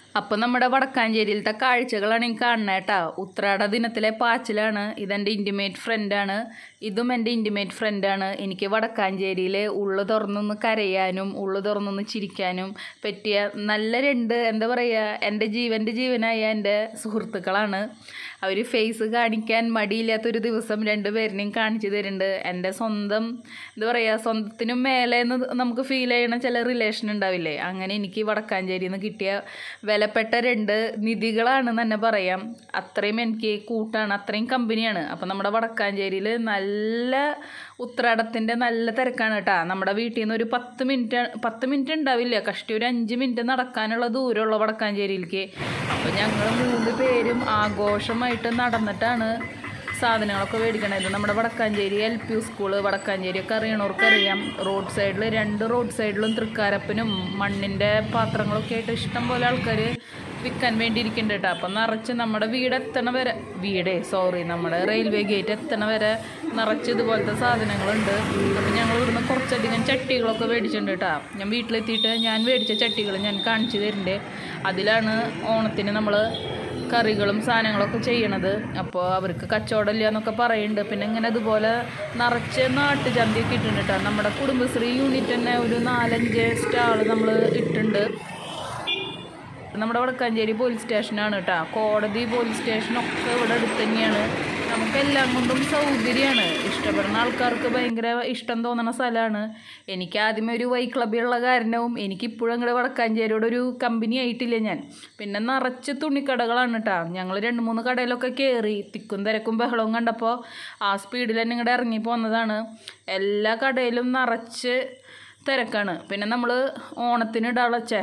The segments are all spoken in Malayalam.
അപ്പം നമ്മുടെ വടക്കാഞ്ചേരിയിലത്തെ കാഴ്ചകളാണ് ഈ കാണുന്നത് കേട്ടോ ഉത്രാട ദിനത്തിലെ പാച്ചിലാണ് ഇതെൻ്റെ ഇൻറ്റിമേറ്റ് ഫ്രണ്ടാണ് ഇതും എൻ്റെ ഇൻറ്റിമേറ്റ് ഫ്രണ്ടാണ് എനിക്ക് വടക്കാഞ്ചേരിയിൽ ഉള്ളു തുറന്നൊന്ന് കരയാനും ഉള്ളു തുറന്നൊന്ന് ചിരിക്കാനും പറ്റിയ നല്ല രണ്ട് എന്താ പറയുക എൻ്റെ ജീവൻ്റെ ജീവനായ എൻ്റെ സുഹൃത്തുക്കളാണ് അവർ ഫേസ് കാണിക്കാൻ മടിയില്ലാത്തൊരു ദിവസം രണ്ടുപേരിനെയും കാണിച്ചു തരുന്നുണ്ട് എൻ്റെ സ്വന്തം എന്താ പറയുക സ്വന്തത്തിനും മേലെ എന്ന് നമുക്ക് ഫീൽ ചെയ്യണ ചില റിലേഷൻ ഉണ്ടാവില്ലേ അങ്ങനെ എനിക്ക് വടക്കാഞ്ചേരിയിൽ നിന്ന് കിട്ടിയ വിലപ്പെട്ട രണ്ട് നിധികളാണെന്ന് തന്നെ പറയാം അത്രയും എനിക്ക് കൂട്ടാണ് അത്രയും കമ്പനിയാണ് അപ്പം നമ്മുടെ വടക്കാഞ്ചേരിയിൽ നല്ല ഉത്രാടത്തിൻ്റെ നല്ല തിരക്കാണ് കേട്ടോ നമ്മുടെ വീട്ടിൽ നിന്ന് ഒരു പത്ത് മിനിറ്റ് പത്ത് മിനിറ്റ് ഉണ്ടാവില്ല കഷ്ടി ഒരു അഞ്ച് മിനിറ്റ് നടക്കാനുള്ള ദൂരമുള്ള വടക്കാഞ്ചേരിയിലേക്ക് അപ്പോൾ ഞങ്ങൾ മൂന്ന് പേരും ആഘോഷമായിട്ട് നടന്നിട്ടാണ് സാധനങ്ങളൊക്കെ മേടിക്കണത് ഇത് നമ്മുടെ Vadakkanchery L P school Vadakkanchery ഒക്കെ അറിയണവർക്ക് അറിയാം റോഡ് സൈഡിൽ രണ്ട് റോഡ് സൈഡിലും തൃക്കാരപ്പനും മണ്ണിൻ്റെ പാത്രങ്ങളൊക്കെ ആയിട്ട് ഇഷ്ടം പോലെ ആൾക്കാർ വിൽക്കാൻ വേണ്ടി ഇരിക്കുന്നുണ്ട് കേട്ടോ അപ്പം നിറച്ച് നമ്മുടെ വീട് എത്തണ വരെ വീടേ സോറി നമ്മുടെ റെയിൽവേ ഗേറ്റ് എത്തണ വരെ നിറച്ച് ഇതുപോലത്തെ സാധനങ്ങളുണ്ട് അപ്പം ഞങ്ങൾ ഇവിടുന്ന് കുറച്ചധികം ചട്ടികളൊക്കെ മേടിച്ചിട്ടുണ്ട് കേട്ടോ ഞാൻ വീട്ടിലെത്തിയിട്ട് ഞാൻ മേടിച്ച ചട്ടികൾ ഞാൻ കാണിച്ചു തരുന്നുണ്ട് അതിലാണ് ഓണത്തിന് നമ്മൾ കറികളും സാധനങ്ങളൊക്കെ ചെയ്യണത് അപ്പോൾ അവർക്ക് കച്ചവടമില്ല എന്നൊക്കെ പറയുന്നുണ്ട് പിന്നെ ഇങ്ങനെ ഇതുപോലെ നിറച്ച് നാട്ടുചന്തയൊക്കെ ഇട്ടിട്ടുണ്ട് കേട്ടോ നമ്മുടെ കുടുംബശ്രീ യൂണിറ്റ് തന്നെ ഒരു നാലഞ്ച് സ്റ്റാൾ നമ്മൾ ഇട്ടിട്ടുണ്ട് നമ്മുടെ വടക്കാഞ്ചേരി പോലീസ് സ്റ്റേഷനാണ് കേട്ടോ കോടതി പോലീസ് സ്റ്റേഷനൊക്കെ ഇവിടെ അടുത്ത് തന്നെയാണ് നമുക്കെല്ലാം കൊണ്ടും സൗകര്യമാണ് ഇഷ്ടപ്പെടുന്ന ആൾക്കാർക്ക് ഭയങ്കര ഇഷ്ടം തോന്നുന്ന സ്ഥലമാണ് എനിക്ക് ആദ്യമേ ഒരു വൈ ക്ലബ്ബിലുള്ള കാരണവും എനിക്കിപ്പോഴും അങ്ങോട്ട് വടക്കാഞ്ചേരിയോട് ഒരു കമ്പനി ആയിട്ടില്ല ഞാൻ പിന്നെ നിറച്ച് തുണിക്കടകളാണ് കേട്ടോ ഞങ്ങൾ രണ്ട് മൂന്ന് കടയിലൊക്കെ കയറി തിക്കും തിരക്കും ബഹളവും കണ്ടപ്പോൾ ആ സ്പീഡിൽ തന്നെ ഇങ്ങോട്ട് ഇറങ്ങി പോന്നതാണ് എല്ലാ കടയിലും നിറച്ച് തിരക്കാണ് പിന്നെ നമ്മൾ ഓണത്തിന് ഇടാളച്ചേ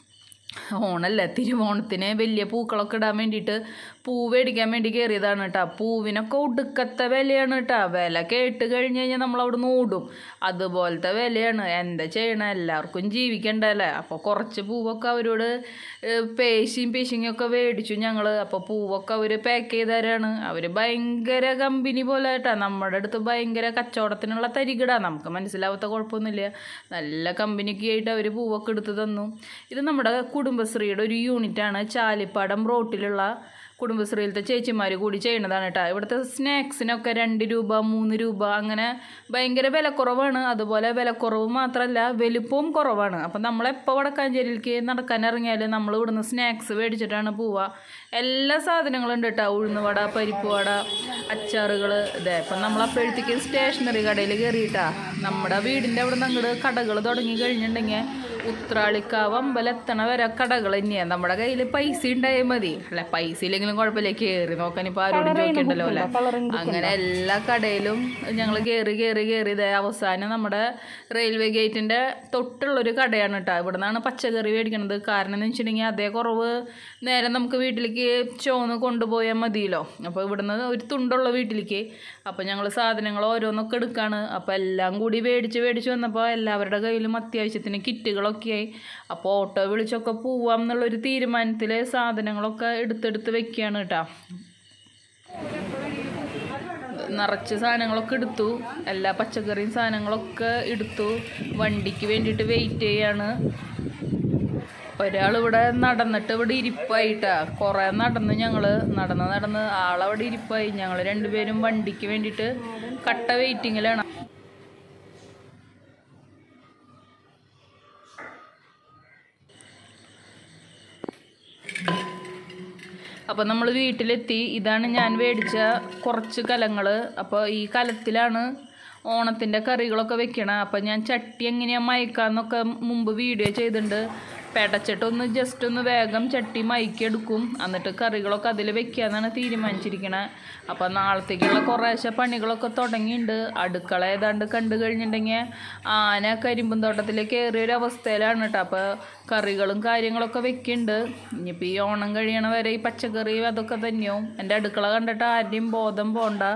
ഓണല്ലേ തിരുവോണത്തിന് വലിയ പൂക്കളൊക്കെ ഇടാൻ വേണ്ടിയിട്ട് പൂ മേടിക്കാൻ വേണ്ടി കയറിയതാണ് കേട്ടോ പൂവിനൊക്കെ ഒടുക്കത്തെ വിലയാണ് കേട്ടോ വില കേട്ട് കഴിഞ്ഞ് കഴിഞ്ഞാൽ നമ്മൾ അവിടെ നിന്ന് ഓടും അതുപോലത്തെ വിലയാണ് എന്താ ചെയ്യണം എല്ലാവർക്കും ജീവിക്കണ്ടല്ലേ അപ്പോൾ കുറച്ച് പൂവൊക്കെ അവരോട് ഏഹ്, പേശിയും പേശിങ്ങും ഒക്കെ മേടിച്ചു ഞങ്ങൾ അപ്പോൾ പൂവൊക്കെ അവർ പാക്ക് ചെയ്ത് തരാണ് അവർ ഭയങ്കര കമ്പനി പോലെ കേട്ടോ നമ്മുടെ അടുത്ത് ഭയങ്കര കച്ചവടത്തിനുള്ള തരികിടാ നമുക്ക് മനസ്സിലാവാത്ത കുഴപ്പമൊന്നുമില്ല നല്ല കമ്പനിക്ക് ആയിട്ട് അവർ പൂവൊക്കെ എടുത്ത് തന്നു ഇത് നമ്മുടെ കുടുംബശ്രീയുടെ ഒരു യൂണിറ്റാണ് ചാലിപ്പാടം റോട്ടിലുള്ള കുടുംബശ്രീയിലത്തെ ചേച്ചിമാർ കൂടി ചെയ്യണതാണ് കേട്ടോ ഇവിടുത്തെ സ്നാക്സിനൊക്കെ രണ്ട് രൂപ മൂന്ന് രൂപ അങ്ങനെ ഭയങ്കര വിലക്കുറവാണ് അതുപോലെ വിലക്കുറവ് മാത്രമല്ല വലുപ്പവും കുറവാണ് അപ്പം നമ്മളെപ്പോൾ വടക്കാഞ്ചേരിയിലേക്ക് നടക്കാൻ ഇറങ്ങിയാൽ നമ്മൾ ഇവിടുന്ന് സ്നാക്സ് മേടിച്ചിട്ടാണ് പോവുക എല്ലാ സാധനങ്ങളും ഉണ്ട് കേട്ടോ ഉഴുന്നുവട പരിപ്പ് വട അച്ചാറുകൾ ഇതേ ഇപ്പം നമ്മൾ അപ്പോഴത്തേക്ക് സ്റ്റേഷനറി കടയിൽ കയറിയിട്ടാ നമ്മുടെ വീടിൻ്റെ അവിടെ നിന്ന് അങ്ങോട്ട് കടകൾ തുടങ്ങി കഴിഞ്ഞിട്ടുണ്ടെങ്കിൽ ഉത്രാളിക്കാവ് അമ്പലത്തണ വരെ കടകൾ തന്നെയാണ് നമ്മുടെ കയ്യിൽ പൈസ ഉണ്ടായാൽ മതി അല്ല പൈസ ഇല്ലെങ്കിലും കുഴപ്പമില്ല കയറി നോക്കാൻ ഇപ്പോൾ ആരോടും ചോദിക്കണ്ടല്ലോ അല്ലേ അങ്ങനെ എല്ലാ കടയിലും ഞങ്ങൾ കയറി കയറി കയറി ഇതേ അവസാനം നമ്മുടെ റെയിൽവേ ഗേറ്റിൻ്റെ തൊട്ടുള്ളൊരു കടയാണ് കേട്ടോ ഇവിടെ നിന്നാണ് പച്ചക്കറി മേടിക്കണത് കാരണം എന്ന് വെച്ചിട്ടുണ്ടെങ്കിൽ അതേ കുറവ് നേരെ നമുക്ക് വീട്ടിലേക്ക് ചോന്ന് കൊണ്ടുപോയാൽ മതിയല്ലോ അപ്പോൾ ഇവിടുന്ന് ഒരു തുണ്ടുള്ള വീട്ടിലേക്ക് അപ്പോൾ ഞങ്ങൾ സാധനങ്ങൾ ഓരോന്നൊക്കെ എടുക്കാണ് അപ്പോൾ എല്ലാം കൂടി മേടിച്ച് മേടിച്ച് വന്നപ്പോൾ എല്ലാവരുടെ കയ്യിലും അത്യാവശ്യത്തിന് കിറ്റുകളൊക്കെ ആയി അപ്പോൾ ഓട്ടോ വിളിച്ചൊക്കെ പോവാം എന്നുള്ളൊരു തീരുമാനത്തിൽ സാധനങ്ങളൊക്കെ എടുത്തെടുത്ത് വെക്കുകയാണ് കേട്ടോ നിറച്ച് സാധനങ്ങളൊക്കെ എടുത്തു എല്ലാ പച്ചക്കറിയും സാധനങ്ങളൊക്കെ എടുത്തു വണ്ടിക്ക് വേണ്ടിയിട്ട് വെയിറ്റ് ചെയ്യാണ് ഒരാൾ ഇവിടെ നടന്നിട്ട് ഇവിടെ ഇരിപ്പായിട്ടാ കുറേ നടന്ന് ഞങ്ങൾ നടന്ന് നടന്ന് ആളവിടെ ഇരിപ്പായി ഞങ്ങൾ രണ്ടുപേരും വണ്ടിക്ക് വേണ്ടിയിട്ട് കട്ട വെയിറ്റിങ്ങിലാണ് അപ്പോൾ നമ്മൾ വീട്ടിലെത്തി ഇതാണ് ഞാൻ മേടിച്ച കുറച്ച് കലങ്ങൾ അപ്പോൾ ഈ കലത്തിലാണ് ഓണത്തിൻ്റെ കറികളൊക്കെ വെക്കണം അപ്പോൾ ഞാൻ ചട്ടി എങ്ങനെയാണ് മയക്കാന്നൊക്കെ മുമ്പ് വീഡിയോ ചെയ്തിട്ടുണ്ട് പെടച്ചിട്ടൊന്ന് ജസ്റ്റ് ഒന്ന് വേഗം ചട്ടി മയക്കെടുക്കും എന്നിട്ട് കറികളൊക്കെ അതിൽ വെക്കാന്നാണ് തീരുമാനിച്ചിരിക്കണത് അപ്പോൾ നാളത്തേക്കുള്ള കുറേശ്ശെ പണികളൊക്കെ തുടങ്ങിയിട്ടുണ്ട് അടുക്കള ഏതാണ്ട് കണ്ടു കഴിഞ്ഞിട്ടുണ്ടെങ്കിൽ ആന കരിമ്പും തോട്ടത്തിലേക്ക് കയറിയ ഒരു അവസ്ഥയിലാണ് കേട്ടോ അപ്പോൾ കറികളും കാര്യങ്ങളൊക്കെ വെക്കുന്നുണ്ട് ഇനിയിപ്പോൾ ഈ ഓണം കഴിയണ വരെ ഈ പച്ചക്കറി അതൊക്കെ തന്നെയാവും എൻ്റെ അടുക്കള കണ്ടിട്ട് ആരുടെയും ബോധം പോണ്ട